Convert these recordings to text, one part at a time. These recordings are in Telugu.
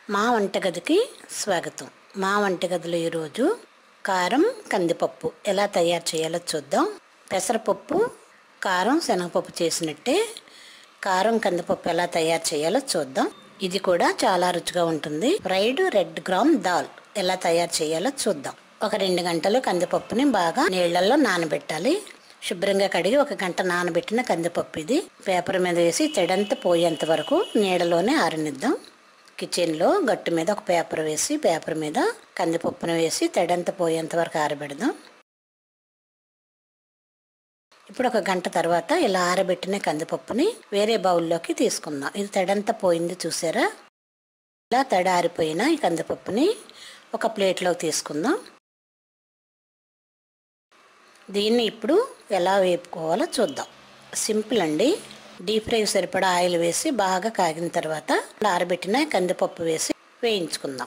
మా వంటగదికి స్వాగతం మా వంటగదిలో ఈరోజు కారం కందిపప్పు ఎలా తయారు చేయాలో చూద్దాం పెసరపప్పు కారం శనగపప్పు చేసినట్టే కారం కందిపప్పు ఎలా తయారు చేయాలో చూద్దాం ఇది కూడా చాలా రుచిగా ఉంటుంది ఫ్రైడ్ రెడ్ గ్రామ్ దాల్ ఎలా తయారు చేయాలో చూద్దాం ఒక రెండు గంటలు కందిపప్పుని బాగా నీళ్ళల్లో నానబెట్టాలి శుభ్రంగా కడిగి ఒక గంట నానబెట్టిన కందిపప్పు ఇది పేపర్ మీద వేసి తెడంత పోయేంత వరకు నీడలోనే ఆరనిద్దాం కిచెన్లో గట్టు మీద ఒక పేపర్ వేసి పేపర్ మీద కందిపప్పును వేసి తెడంత పోయేంత వరకు ఆరబెడదాం ఇప్పుడు ఒక గంట తర్వాత ఇలా ఆరబెట్టిన కందిపప్పుని వేరే బౌల్లోకి తీసుకుందాం ఇది తడంతా పోయింది చూసారా ఇలా తడ ఆరిపోయిన ఈ కందిపప్పుని ఒక ప్లేట్లోకి తీసుకుందాం దీన్ని ఇప్పుడు ఎలా వేపుకోవాలో చూద్దాం సింపుల్ అండి డీప్ ఫ్రై సరిపడా ఆయిల్ వేసి బాగా కాగిన తర్వాత ఆరబెట్టిన కందిపప్పు వేసి వేయించుకుందాం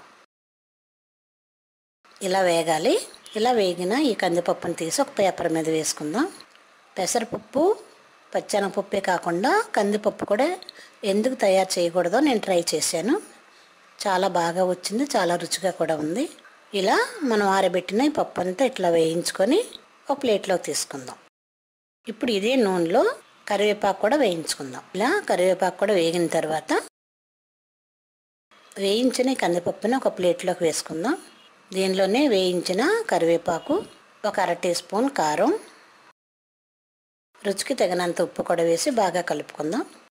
ఇలా వేగాలి ఇలా వేగిన ఈ కందిపప్పుని తీసి ఒక పేపర్ మీద వేసుకుందాం పెసరపప్పు పచ్చెనగపప్పే కాకుండా కందిపప్పు కూడా ఎందుకు తయారు చేయకూడదో నేను ట్రై చేశాను చాలా బాగా వచ్చింది చాలా రుచిగా కూడా ఉంది ఇలా మనం ఆరబెట్టిన ఈ పప్పు అంతా ఇట్లా వేయించుకొని ఒక ప్లేట్లోకి తీసుకుందాం ఇప్పుడు ఇదే నూనెలో కరివేపాకు కూడా వేయించుకుందాం ఇలా కరివేపాకు కూడా వేగిన తర్వాత వేయించిన ఈ కందిపప్పుని ఒక ప్లేట్లోకి వేసుకుందాం దీనిలోనే వేయించిన కరివేపాకు ఒక అర టీ స్పూన్ కారం రుచికి తగినంత ఉప్పు కూడా వేసి బాగా కలుపుకుందాం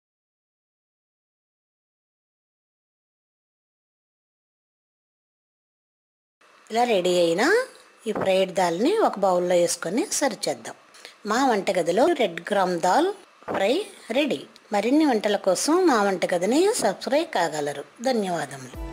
ఇలా రెడీ అయిన ఈ ఫ్రైడ్ దాల్ని ఒక బౌల్లో వేసుకొని సర్వ్ చేద్దాం మా వంటగదిలో red gram dal fry ready మరిన్ని వంటల కోసం మా వంటగదిని సబ్స్క్రైబ్ కాగలరు ధన్యవాదములు